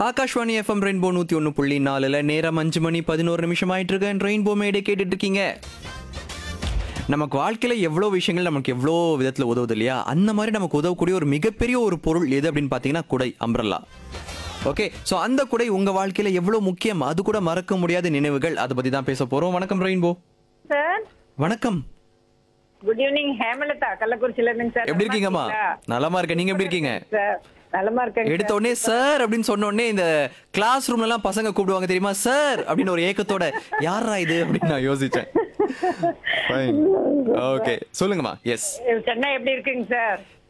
Akashvani FM rainbow நூத்தி ஒன்று புள்ளி நாலுல நேரம் அஞ்சு மணி பதினோரு நிமிஷம் ஆயிட்டு இருக்கு ரெயின்போ மேடை கேட்டுட்டு இருக்கீங்க நமக்கு வாழ்க்கையில எவ்வளோ விஷயங்கள் நமக்கு எவ்வளோ விதத்துல உதவுது இல்லையா அந்த மாதிரி நமக்கு உதவக்கூடிய ஒரு மிகப்பெரிய ஒரு பொருள் எது அப்படின்னு பார்த்தீங்கன்னா குடை அம்ரல்லா ஓகே ஸோ அந்த குடை உங்க வாழ்க்கையில எவ்வளோ முக்கியம் அது கூட மறக்க முடியாத நினைவுகள் அதை பத்தி தான் பேச போறோம் வணக்கம் ரெயின்போ சார் வணக்கம் குட் ஈவினிங் ஹேமலதா கள்ளக்குறிச்சியில இருந்துங்க சார் எப்படி இருக்கீங்கம்மா நலமா இருக்கேன் நீங்க எப்படி இருக்கீங்க சார் நலமா இருக்கேங்க எடுத்த உடனே சார் அப்படின்னு சொன்ன உடனே இந்த கிளாஸ் ரூம்ல எல்லாம் பசங்க கூப்பிடுவாங்க தெரியுமா சார் அப்படின்னு ஒரு ஏக்கத்தோட யாரா இது அப்படின்னு நான் யோசிச்சேன் ஓகே சொல்லுங்கம்மா எஸ் சார். சென்னை எப்படி இருக்குங்க சார்